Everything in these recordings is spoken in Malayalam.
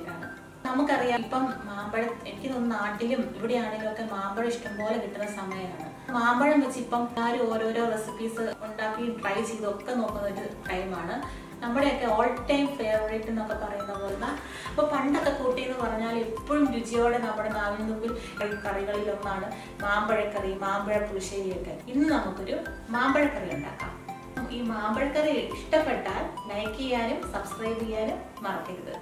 വേണ്ടിയിട്ടാണ് നമുക്കറിയാം ഇപ്പം മാമ്പഴം എനിക്ക് തോന്നുന്നു നാട്ടിലും ഇവിടെയാണെങ്കിലും ഒക്കെ മാമ്പഴം ഇഷ്ടംപോലെ കിട്ടുന്ന സമയമാണ് മാമ്പഴം വെച്ച് ഇപ്പം ആരും ഓരോരോ റെസിപ്പീസ് ഉണ്ടാക്കി ട്രൈ ചെയ്തൊക്കെ നോക്കുന്ന ഒരു ടൈമാണ് നമ്മുടെയൊക്കെ ഓൾ ടൈം ഫേവറേറ്റ് എന്നൊക്കെ പറയുന്ന പോലെ അപ്പൊ പണ്ടൊക്കെ കൂട്ടി എന്ന് പറഞ്ഞാൽ എപ്പോഴും രുചിയോടെ നമ്മുടെ നാവിന് മുമ്പിൽ കറികളിലൊന്നാണ് മാമ്പഴക്കറി മാമ്പഴ പുളിശ്ശേരിയൊക്കെ ഇന്ന് നമുക്കൊരു മാമ്പഴക്കറി ഉണ്ടാക്കാം ഈ മാമ്പഴക്കറി ഇഷ്ടപ്പെട്ടാൽ ലൈക്ക് ചെയ്യാനും സബ്സ്ക്രൈബ് ചെയ്യാനും മറക്കരുത്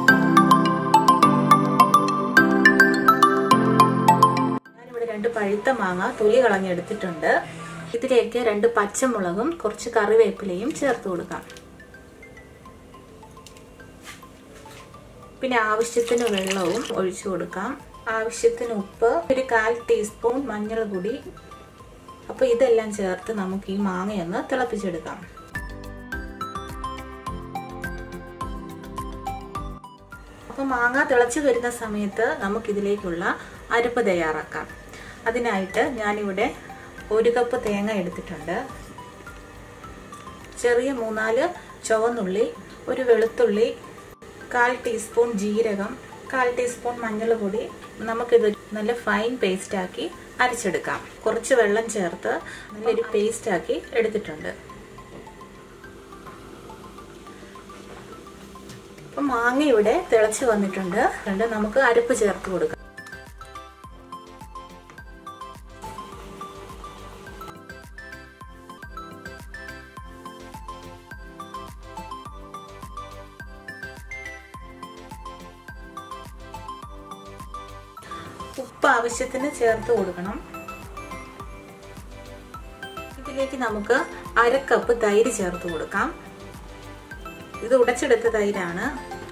ഞാനിവിടെ രണ്ട് പഴുത്ത മാങ്ങ തൊലി കളഞ്ഞെടുത്തിട്ടുണ്ട് ഇതിലേക്ക് രണ്ട് പച്ചമുളകും കുറച്ച് കറിവേപ്പിലയും ചേർത്ത് കൊടുക്കാം പിന്നെ ആവശ്യത്തിന് വെള്ളവും ഒഴിച്ചു കൊടുക്കാം ആവശ്യത്തിന് ഉപ്പ് ഒരു കാൽ ടീസ്പൂൺ മഞ്ഞൾ പൊടി അപ്പോൾ ഇതെല്ലാം ചേർത്ത് നമുക്ക് ഈ മാങ്ങയൊന്ന് തിളപ്പിച്ചെടുക്കാം അപ്പോൾ മാങ്ങ തിളച്ച് വരുന്ന സമയത്ത് നമുക്കിതിലേക്കുള്ള അരപ്പ് തയ്യാറാക്കാം അതിനായിട്ട് ഞാനിവിടെ ഒരു കപ്പ് തേങ്ങ എടുത്തിട്ടുണ്ട് ചെറിയ മൂന്നാല് ചുവന്നുള്ളി ഒരു വെളുത്തുള്ളി കാൽ ടീസ്പൂൺ ജീരകം കാൽ ടീസ്പൂൺ മഞ്ഞൾപ്പൊടി നമുക്കിത് നല്ല ഫൈൻ പേസ്റ്റ് ആക്കി അരച്ചെടുക്കാം കുറച്ച് വെള്ളം ചേർത്ത് നല്ലൊരു പേസ്റ്റ് ആക്കി എടുത്തിട്ടുണ്ട് അപ്പം മാങ്ങ ഇവിടെ തിളച്ച് വന്നിട്ടുണ്ട് രണ്ട് നമുക്ക് അരപ്പ് ചേർത്ത് കൊടുക്കാം ഉപ്പ് ആവശ്യത്തിന് ചേർത്ത് കൊടുക്കണം ഇതിലേക്ക് നമുക്ക് അര കപ്പ് തൈര് ചേർത്ത് കൊടുക്കാം ഇത് ഉടച്ചെടുത്ത തൈരാണ്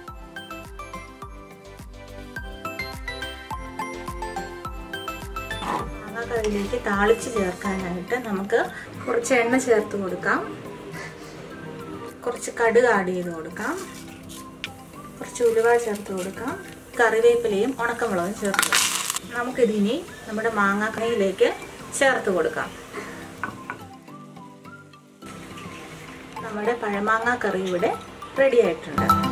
മാങ്ങാക്കറിയിലേക്ക് താളിച്ച് ചേർക്കാനായിട്ട് നമുക്ക് കുറച്ച് എണ്ണ ചേർത്ത് കൊടുക്കാം കുറച്ച് കടുക് ആഡ് ചെയ്ത് കൊടുക്കാം കുറച്ച് ഉലുവ ചേർത്ത് കൊടുക്കാം കറിവേപ്പിലയും ഉണക്കമുളകും ചേർത്ത് നമുക്കിതിനി നമ്മുടെ മാങ്ങാക്കറിയിലേക്ക് ചേർത്ത് കൊടുക്കാം നമ്മുടെ പഴമാങ്ങ കറി ഇവിടെ റെഡി ആയിട്ടുണ്ട്